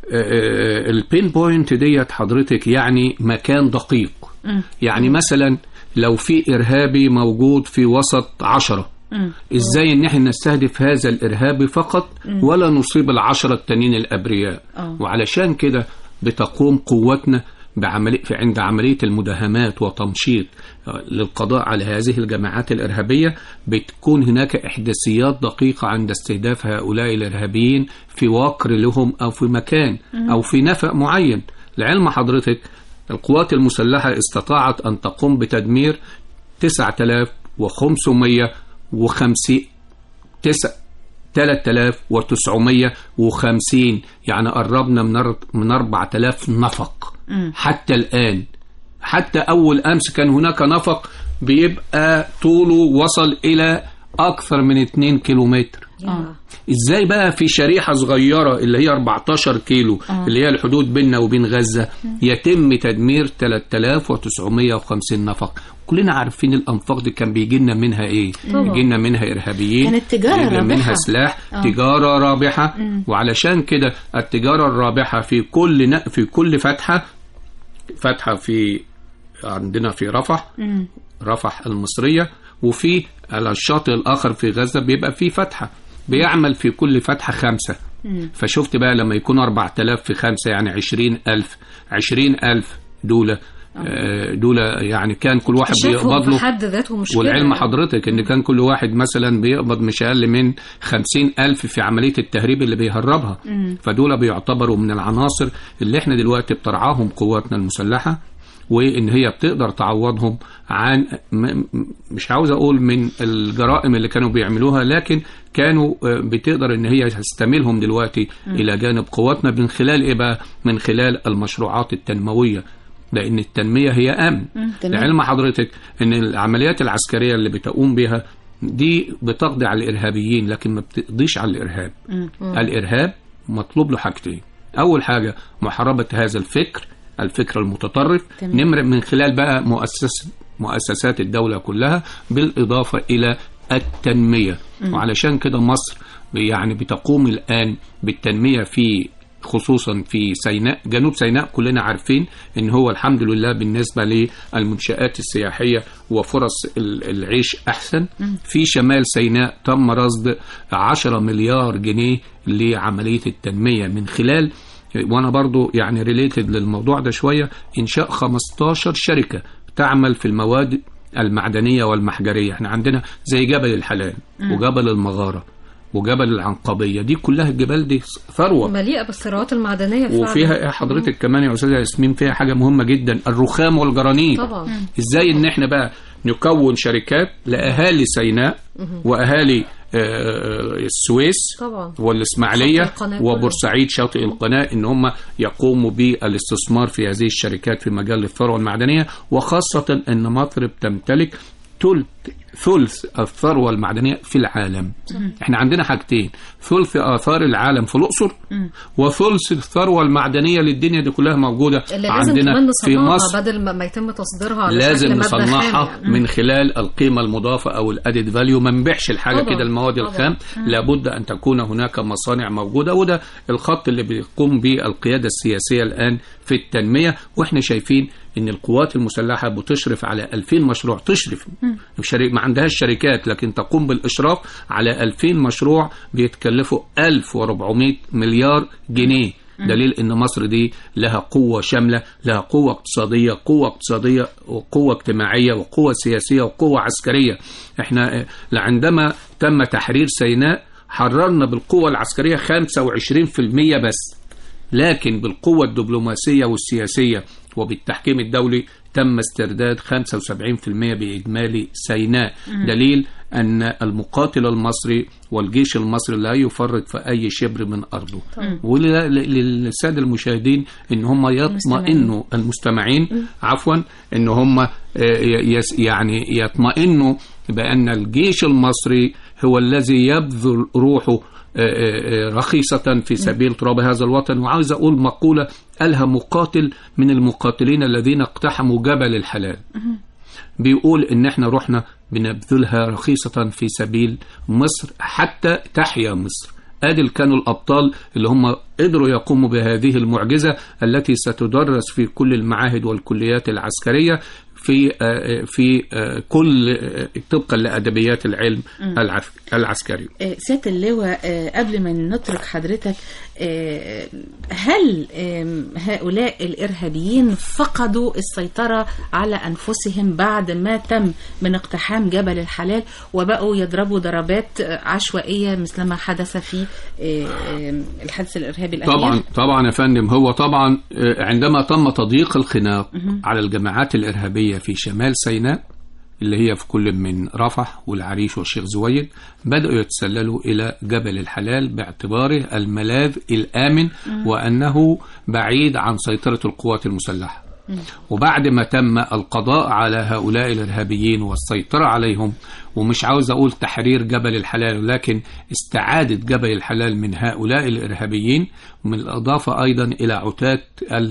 البين بوينت ديت حضرتك يعني مكان دقيق مم. يعني مثلا لو في إرهابي موجود في وسط عشرة مم. ازاي ان احنا نستهدف هذا الارهابي فقط ولا نصيب العشرة التانيين الابرياء آه. وعلشان كده بتقوم قوتنا بعملية في عند عملية المداهمات وتمشيط آه، للقضاء على هذه الجماعات الإرهابية بتكون هناك إحداثيات دقيقة عند استهداف هؤلاء الإرهابيين في وقر لهم أو في مكان أو في نفق معين لعلم حضرتك القوات المسلحة استطاعت أن تقوم بتدمير 9550 تسع 3950 يعني قربنا من أر- من 4000 نفق حتى الآن حتى أول أمس كان هناك نفق بيبقى طوله وصل إلى أكثر من 2 كيلومتر آه. ازاي بقى في شريحة صغيرة اللي هي 14 كيلو آه. اللي هي الحدود بيننا وبين غزة يتم تدمير 3950 نفق كلنا عارفين الانفاق دي كان بيجي لنا منها ايه طبعا. بيجي لنا منها ارهابيين كانت تجارة بيجي لنا منها رابحة. سلاح آه. تجارة رابحة وعلشان كده التجارة الرابحة في كل ن... في كل فتحة فتحة في عندنا في رفح رفح المصرية وفي على الشاطئ الآخر في غزة بيبقى في فتحة بيعمل في كل فتحة خمسة فشفت بقى لما يكون 4000 في خمسة يعني 20000 20000 دولة آه، دولة يعني كان كل واحد بيقبض شافهم في له حد ذاته مشكلة والعلم حضرتك ان كان كل واحد مثلا بيقبض مش اقل من خمسين الف في عملية التهريب اللي بيهربها فدول بيعتبروا من العناصر اللي احنا دلوقتي بترعاهم قواتنا المسلحة وان هي بتقدر تعوضهم عن م- م- مش عاوز اقول من الجرائم اللي كانوا بيعملوها لكن كانوا آه، بتقدر ان هي تستميلهم دلوقتي الى جانب قواتنا من خلال ايه بقى من خلال المشروعات التنمويه لان التنميه هي امن تمام. لعلم حضرتك ان العمليات العسكريه اللي بتقوم بها دي بتقضي على الارهابيين لكن ما بتقضيش على الارهاب الارهاب مطلوب له حاجتين اول حاجه محاربه هذا الفكر الفكر المتطرف تمام. نمر من خلال بقى مؤسس مؤسسات الدوله كلها بالاضافه الى التنميه وعلشان كده مصر يعني بتقوم الان بالتنميه في خصوصا في سيناء جنوب سيناء كلنا عارفين ان هو الحمد لله بالنسبه للمنشات السياحيه وفرص ال- العيش احسن في شمال سيناء تم رصد 10 مليار جنيه لعمليه التنميه من خلال وانا برضو يعني ريليتد للموضوع ده شويه انشاء 15 شركه تعمل في المواد المعدنيه والمحجريه احنا عندنا زي جبل الحلال وجبل المغاره وجبل العنقبيه دي كلها الجبال دي ثروه مليئة بالثروات المعدنية فعلا وفيها إيه حضرتك كمان يا استاذه ياسمين فيها حاجه مهمه جدا الرخام والجرانيت طبعا ازاي ان احنا بقى نكون شركات لاهالي سيناء واهالي آه، السويس طبعا والاسماعيليه شاطئ القناة كله. وبورسعيد شاطئ القناه ان هم يقوموا بالاستثمار في هذه الشركات في مجال الثروه المعدنيه وخاصه ان مصر بتمتلك ثلث ثلث الثروه المعدنيه في العالم احنا عندنا حاجتين ثلث اثار العالم في الاقصر وثلث الثروه المعدنيه للدنيا دي كلها موجوده اللي لازم عندنا كمان في نصنعها مصر بدل ما ما يتم تصديرها على لازم شكل مادة نصنعها خام يعني. من خلال القيمة المضافة أو الأدد فاليو ما نبيعش الحاجة طبعا، كده المواد طبعا. الخام لابد أن تكون هناك مصانع موجودة وده الخط اللي بيقوم به القيادة السياسية الآن في التنمية وإحنا شايفين إن القوات المسلحة بتشرف على 2000 مشروع تشرف شري- ما عندهاش شركات لكن تقوم بالإشراف على 2000 مشروع بيتكلفوا 1400 مليار جنيه دليل ان مصر دي لها قوه شامله لها قوه اقتصاديه قوه اقتصاديه وقوه اجتماعيه وقوه سياسيه وقوه عسكريه احنا آه، عندما تم تحرير سيناء حررنا بالقوه العسكريه 25% بس لكن بالقوة الدبلوماسية والسياسية وبالتحكيم الدولي تم استرداد 75% بإجمالي سيناء دليل أن المقاتل المصري والجيش المصري لا يفرط في أي شبر من أرضه وللسادة المشاهدين إن هم يطمئنوا المستمعين عفوا إن هم آه، يس- يعني يطمئنوا بأن الجيش المصري هو الذي يبذل روحه رخيصة في سبيل تراب هذا الوطن وعاوز أقول مقولة قالها مقاتل من المقاتلين الذين اقتحموا جبل الحلال بيقول إن إحنا رحنا بنبذلها رخيصة في سبيل مصر حتى تحيا مصر ادي كانوا الابطال اللي هم قدروا يقوموا بهذه المعجزه التي ستدرس في كل المعاهد والكليات العسكريه في آه، في آه، كل آه، طبقا لادبيات العلم العف- العسكري آه، سيادة اللواء آه، قبل ما نترك حضرتك آه، هل آم، هؤلاء الإرهابيين فقدوا السيطرة على أنفسهم بعد ما تم من اقتحام جبل الحلال وبقوا يضربوا ضربات آه، عشوائية مثلما حدث في آه، آم، الحادث الإرهابي الأخير طبعا طبعا يا فندم هو طبعا آه، عندما تم تضييق الخناق على الجماعات الإرهابية في شمال سيناء اللي هي في كل من رفح والعريش والشيخ زويد بدأوا يتسللوا إلى جبل الحلال باعتباره الملاذ الآمن وأنه بعيد عن سيطرة القوات المسلحة وبعد ما تم القضاء على هؤلاء الإرهابيين والسيطرة عليهم ومش عاوز أقول تحرير جبل الحلال ولكن استعادة جبل الحلال من هؤلاء الإرهابيين ومن الإضافة أيضا إلى عتاة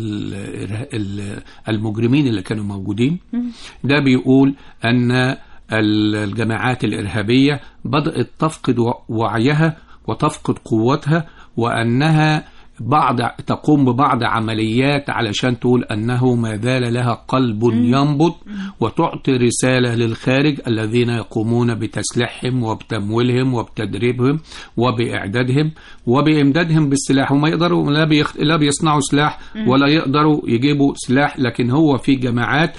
ال- ال- المجرمين اللي كانوا موجودين ده بيقول أن ال- الجماعات الإرهابية بدأت تفقد و- وعيها وتفقد قوتها وأنها بعض تقوم ببعض عمليات علشان تقول أنه ما زال لها قلب ينبض وتعطي رسالة للخارج الذين يقومون بتسليحهم وبتمويلهم وبتدريبهم وبإعدادهم وبإمدادهم بالسلاح وما يقدروا لا, بيخ... لا بيصنعوا سلاح ولا يقدروا يجيبوا سلاح لكن هو في جماعات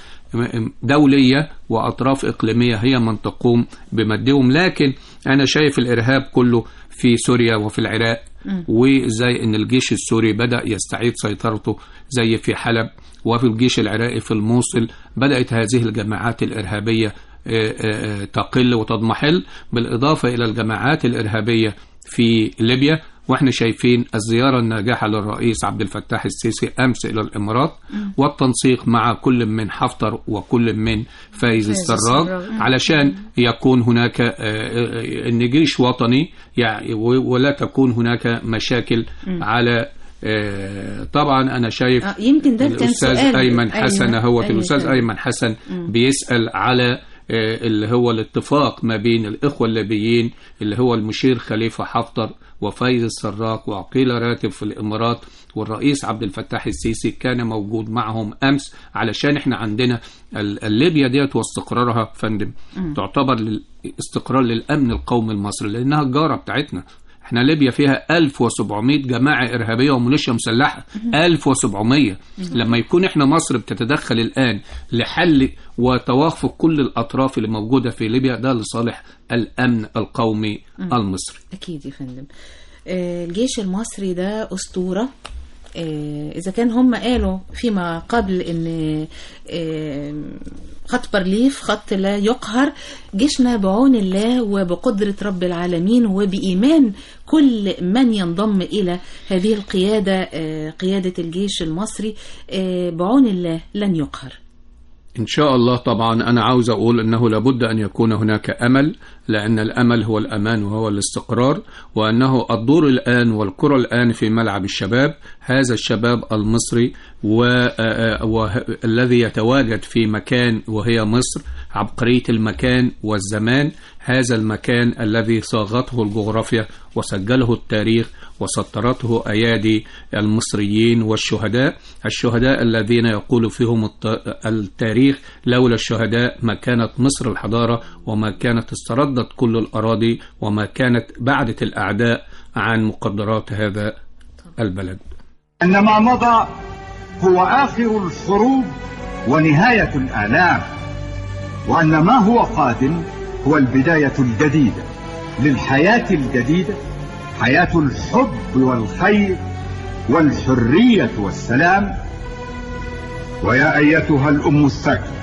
دولية وأطراف إقليمية هي من تقوم بمدهم لكن أنا شايف الإرهاب كله في سوريا وفي العراق وزي أن الجيش السوري بدأ يستعيد سيطرته زي في حلب وفي الجيش العراقي في الموصل بدأت هذه الجماعات الإرهابية آه، آه، تقل وتضمحل بالإضافة إلى الجماعات الإرهابية في ليبيا واحنا شايفين الزيارة الناجحة للرئيس عبد الفتاح السيسي أمس إلى الإمارات والتنسيق مع كل من حفتر وكل من فايز السراج السراج. علشان يكون هناك آه، آه، ان جيش وطني يعني و- ولا تكون هناك مشاكل على آه، طبعا انا شايف آه، يمكن ده كان الاستاذ سؤال ايمن حسن أيوة، هو أيوة، الاستاذ فعلا. ايمن حسن بيسال على آه، اللي هو الاتفاق ما بين الاخوه الليبيين اللي هو المشير خليفه حفتر وفايز السراق وعقيل راتب في الامارات والرئيس عبد الفتاح السيسي كان موجود معهم امس علشان احنا عندنا ال- الليبيا ديت واستقرارها فندم تعتبر لل- استقرار للامن القومي المصري لانها الجاره بتاعتنا احنا ليبيا فيها 1700 جماعة إرهابية وميليشيا مسلحة 1700 لما يكون احنا مصر بتتدخل الآن لحل وتوافق كل الأطراف اللي موجودة في ليبيا ده لصالح الأمن القومي المصري أكيد يا فندم آه، الجيش المصري ده أسطورة آه، إذا كان هم قالوا فيما قبل إن آه، خط بارليف خط لا يقهر جيشنا بعون الله وبقدرة رب العالمين وبإيمان كل من ينضم إلى هذه القيادة آه، قيادة الجيش المصري آه، بعون الله لن يقهر إن شاء الله طبعا أنا عاوز أقول أنه لابد أن يكون هناك أمل لأن الأمل هو الأمان وهو الاستقرار وأنه الدور الآن والكرة الآن في ملعب الشباب هذا الشباب المصري والذي يتواجد في مكان وهي مصر عبقرية المكان والزمان هذا المكان الذي صاغته الجغرافيا وسجله التاريخ وسطرته أيادي المصريين والشهداء الشهداء الذين يقول فيهم الت- التاريخ لولا الشهداء ما كانت مصر الحضارة وما كانت استردت كل الأراضي وما كانت بعدت الأعداء عن مقدرات هذا البلد أن ما مضى هو آخر الحروب ونهاية الآلام وأن ما هو قادم هو البداية الجديدة للحياة الجديدة حياة الحب والخير والحرية والسلام ويا أيتها الأم الساكنة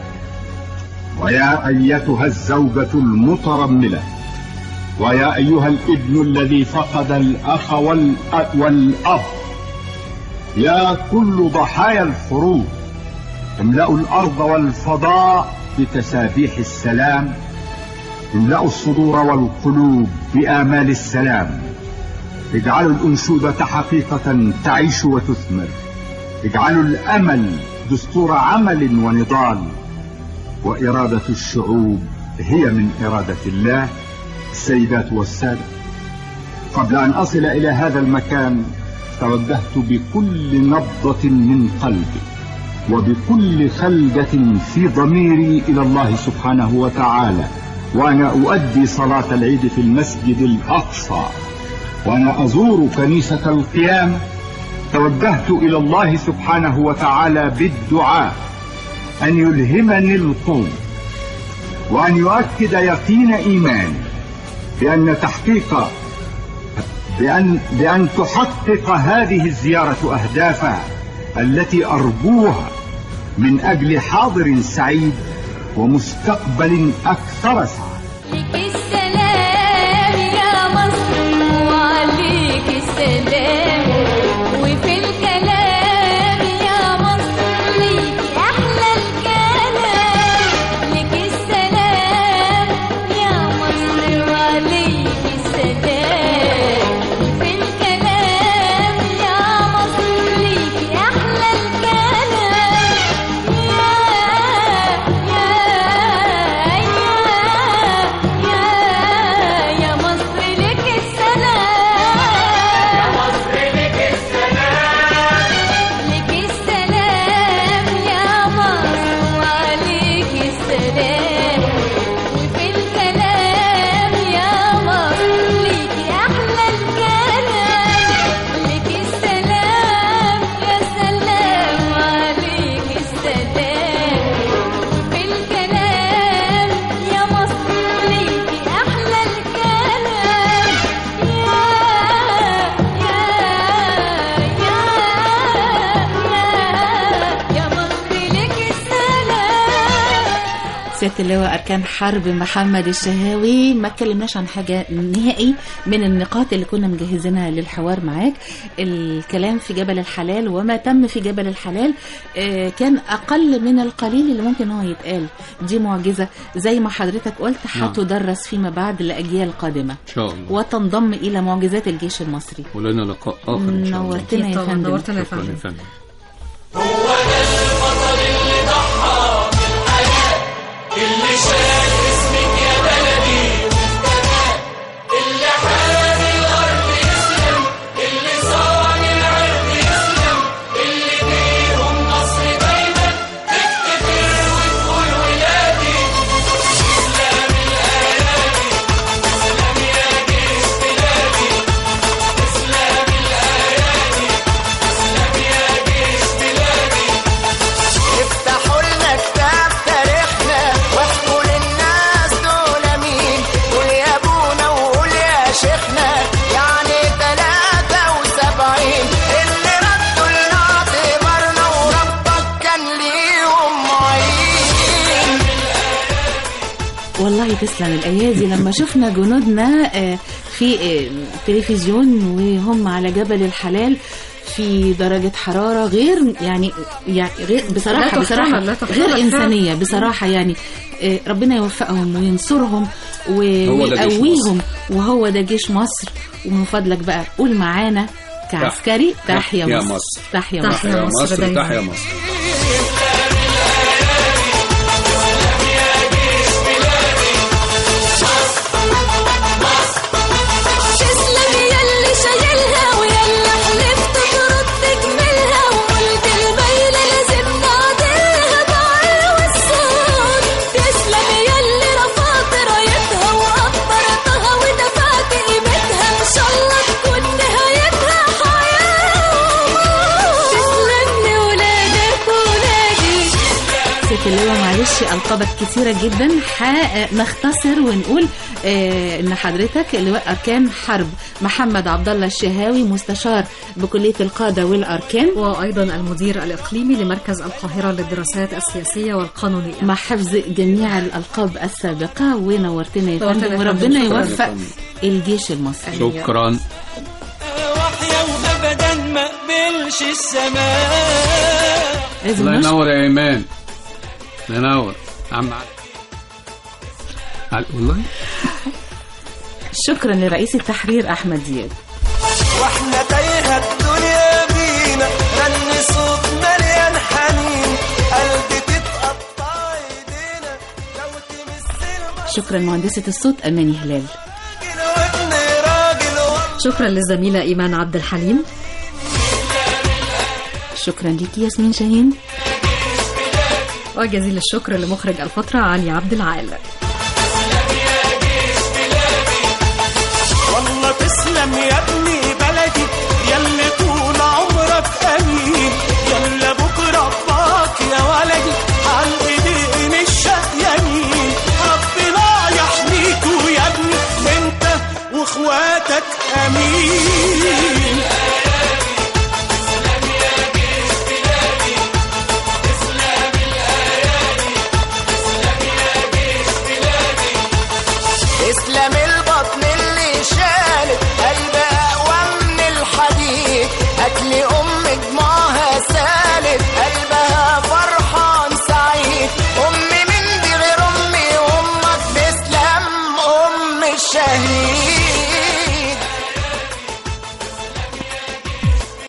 ويا أيتها الزوجة المترملة ويا أيها الابن الذي فقد الأخ والأ- والأب يا كل ضحايا الحروب املأوا الأرض والفضاء بتسابيح السلام املأوا الصدور والقلوب بآمال السلام اجعلوا الأنشودة حقيقة تعيش وتثمر اجعلوا الأمل دستور عمل ونضال وإرادة الشعوب هي من إرادة الله السيدات والسادة قبل أن أصل إلى هذا المكان توجهت بكل نبضة من قلبي وبكل خلدة في ضميري إلى الله سبحانه وتعالى وأنا أؤدي صلاة العيد في المسجد الأقصى وأنا أزور كنيسة القيامة توجهت إلى الله سبحانه وتعالى بالدعاء أن يلهمني القوم وأن يؤكد يقين إيماني بأن تحقيق بأن بأن تحقق هذه الزيارة أهدافها التي أرجوها من أجل حاضر سعيد ومستقبل أكثر سعادة لك السلام يا مصر وعليك السلام وفي الكلام يا مصر ليك أحلى الكلام لك السلام يا مصر وعليك السلام وفي الكلام يا مصر ليك أحلى الكلام يا يا يا مصر لك السلام يا مصر لك السلام لك السلام يا مصر وعليك السلام وفي الكلام يا مصر ليك أحلى الكلام لك السلام يا سلام وعليك السلام في الكلام يا مصر ليكي أحلى الكلام يا يا يا يا يا مصر لك السلام سيادة اللواء أركان حرب محمد الشهاوي ما اتكلمناش عن حاجة نهائي من النقاط اللي كنا مجهزينها للحوار معاك الكلام في جبل الحلال وما تم في جبل الحلال آه، كان أقل من القليل اللي ممكن هو يتقال دي معجزة زي ما حضرتك قلت نعم. هتدرس فيما بعد لأجيال قادمة ان شاء الله وتنضم إلى معجزات الجيش المصري ولنا لقاء اخر ان شاء الله نورتنا يا طبعا فندم نورتنا يا شكرا يا فندم فندم افتحوا لنا كتاب تاريخنا واحكوا للناس دول مين قول يا ابونا وقول يا شيخنا يعني تلاتة وسبعين اللي ردوا لنا اعتبارنا وربك كان ليهم معين والله تسلم الايادي لما شفنا جنودنا آه، في آه، التلفزيون وهم على جبل الحلال في درجة حرارة غير يعني يعني غير بصراحة لا تحتمل، بصراحة لا تحتمل غير فعلا. إنسانية بصراحة يعني آه، ربنا يوفقهم وينصرهم و- هو ده جيش ويقويهم وهو ده جيش مصر ومن فضلك بقى قول معانا كعسكري تحيا تحيا مصر مصر. تحيا مصر تحيا تحيا مصر مصر دايما. تحيا مصر تسلم ياللي شايلها وياللي حلفت ترد تكملها وقلت الميلة لازم نعدلها بعين والصوت تسلم ياللي رفعت رايتها وقدرتها ودفعت قيمتها ان شاء الله تكون نهايتها حياة وموت تسلم لي ولادك ولادي ست اللواء معلش ألقابك كتيرة جدا هنختصر ونقول آه، إن حضرتك اللواء أركان حرب محمد عبد الله الشهاوي مستشار بكلية القادة والأركان وأيضا المدير الإقليمي لمركز القاهرة للدراسات السياسية والقانونية مع حفظ جميع الألقاب السابقة ونورتنا يا نورتنا فندم يا فندم. وربنا شكراً يا يوفق فندم. الجيش المصري شكرا واحيا وابدا ما اقبلش السماء لازم الله نشكر ينور يا ايمان الله ينور عم عل- والله شكرا لرئيس التحرير أحمد دياب واحنا تايهه الدنيا بينا غني صوت مليان حنين قلبي تتقطع ايدينا لو تمس شكرا مهندسة الصوت أماني هلال المراجل وابن راجل والله شكرا للزميلة إيمان عبد الحليم شكرا ليكي ياسمين شاهين وجزيل الشكر لمخرج الفترة علي عبد العال والله تسلم يا ابني بلدي ياللي طول عمرك امين يلا بكره باك يا ولدي عن ايدين الشقيانين ربنا يحميكوا يا ابني انت واخواتك امين